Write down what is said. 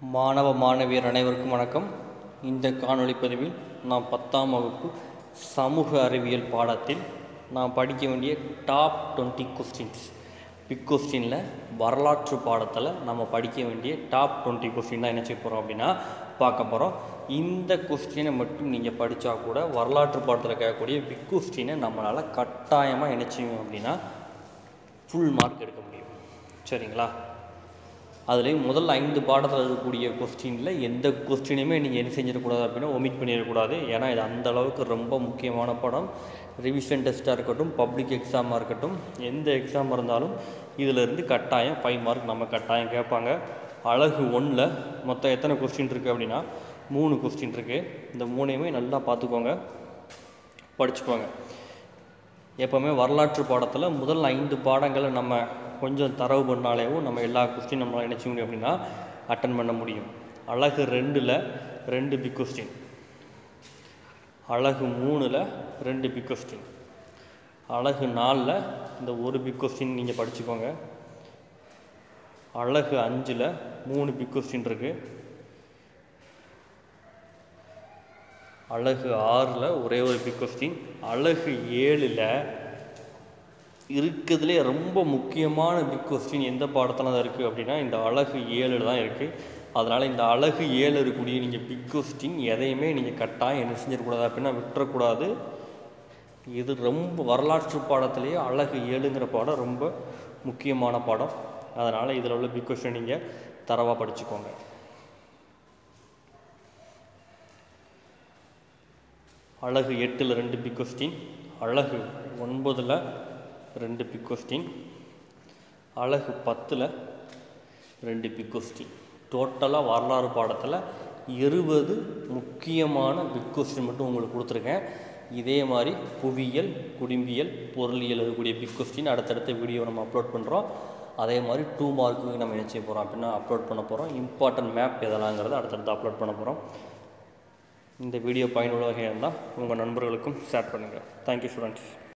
மாணவ மாணவியர் அனைவருக்கும் வணக்கம் இந்த காணொளி பதிவில் நாம் பத்தாம் வகுப்பு சமூக அறிவியல் பாடத்தில் நாம் படிக்க வேண்டிய டாப் டுவெண்ட்டி கொஸ்டின்ஸ் பிக் கொஸ்டினில் வரலாற்று பாடத்தில் நம்ம படிக்க வேண்டிய டாப் டுவெண்ட்டி கொஸ்டின் தான் என்ன செய்ய போகிறோம் அப்படின்னா பார்க்க போகிறோம் இந்த கொஸ்டினை மட்டும் நீங்கள் படித்தா கூட வரலாற்று பாடத்தில் கேட்கக்கூடிய பிக் கொஸ்டினை நம்மளால் கட்டாயமாக என்ன செய்யும் அப்படின்னா ஃபுல் மார்க் எடுக்க முடியும் சரிங்களா அதுலேயும் முதல் ஐந்து பாடத்தில் இருக்கக்கூடிய கொஸ்டினில் எந்த கொஸ்டினையுமே நீங்கள் என்ன செஞ்சிடக்கூடாது அப்படின்னா ஒமிட் பண்ணிடக்கூடாது ஏன்னா இது அந்த அளவுக்கு ரொம்ப முக்கியமான படம் ரிவிஷன் டெஸ்ட்டாக இருக்கட்டும் பப்ளிக் எக்ஸாமாக இருக்கட்டும் எந்த எக்ஸாம் இருந்தாலும் இதிலிருந்து கட்டாயம் ஃபைவ் மார்க் நம்ம கட்டாயம் கேட்பாங்க அழகு ஒன்றில் மொத்தம் எத்தனை கொஸ்டின் இருக்குது அப்படின்னா மூணு கொஸ்டின் இருக்குது இந்த மூணையுமே நல்லா பார்த்துக்கோங்க படிச்சுக்கோங்க எப்போவுமே வரலாற்று பாடத்தில் முதல் ஐந்து பாடங்களை நம்ம கொஞ்சம் தரவு பண்ணாலேவும் நம்ம எல்லா கொஸ்டின் நம்மளால் நினச்ச முடியும் அப்படின்னா அட்டன் பண்ண முடியும் அழகு ரெண்டில் ரெண்டு பிக் கொஸ்டின் அழகு மூணில் ரெண்டு பிக் கொஸ்டின் அழகு நாலில் இந்த ஒரு பிக் கொஸ்டின் நீங்கள் படிச்சுக்கோங்க அழகு அஞ்சில் மூணு பிக் கொஸ்டின் இருக்குது அழகு ஆறில் ஒரே ஒரு பிக் கொஸ்டின் அழகு ஏழில் இருக்கிறதுலே ரொம்ப முக்கியமான பிக் கொஸ்டின் எந்த பாடத்தில் தான் இருக்குது அப்படின்னா இந்த அழகு ஏழில் தான் இருக்குது அதனால் இந்த அழகு ஏழு இருக்கக்கூடிய நீங்கள் பிக் கொஸ்டின் எதையுமே நீங்கள் கட்டாயம் என்ன செஞ்சிடக்கூடாது அப்படின்னா விட்டுறக்கூடாது இது ரொம்ப வரலாற்று பாடத்திலேயே அழகு ஏழுங்கிற பாடம் ரொம்ப முக்கியமான பாடம் அதனால் இதில் உள்ள பிக் கொஸ்டின் நீங்கள் தரவாக படிச்சுக்கோங்க அழகு எட்டில் ரெண்டு பிக் கொஸ்டின் அழகு ஒன்பதில் ரெண்டு பிக் கொஸ்டின் அழகு பத்தில் ரெண்டு பிக் கொஸ்டின் டோட்டலாக வரலாறு பாடத்தில் இருபது முக்கியமான பிக் கொஸ்டின் மட்டும் உங்களுக்கு கொடுத்துருக்கேன் இதே மாதிரி புவியியல் குடிம்பியல் பொருளியல் இருக்கக்கூடிய பிக் கொஸ்டின் அடுத்தடுத்த வீடியோ நம்ம அப்லோட் பண்ணுறோம் அதே மாதிரி டூ மார்க்குக்கு நம்ம என்ன செய்ய போகிறோம் அப்படின்னா அப்லோட் பண்ண போகிறோம் இம்பார்ட்டன்ட் மேப் எதெல்லாங்கிறத அடுத்தடுத்து அப்லோட் பண்ண போகிறோம் இந்த வீடியோ பயனுள்ள வகையாக இருந்தால் உங்கள் நண்பர்களுக்கும் ஷேர் பண்ணுங்கள் தேங்க்யூ ஸ்டூடெண்ட்ஸ்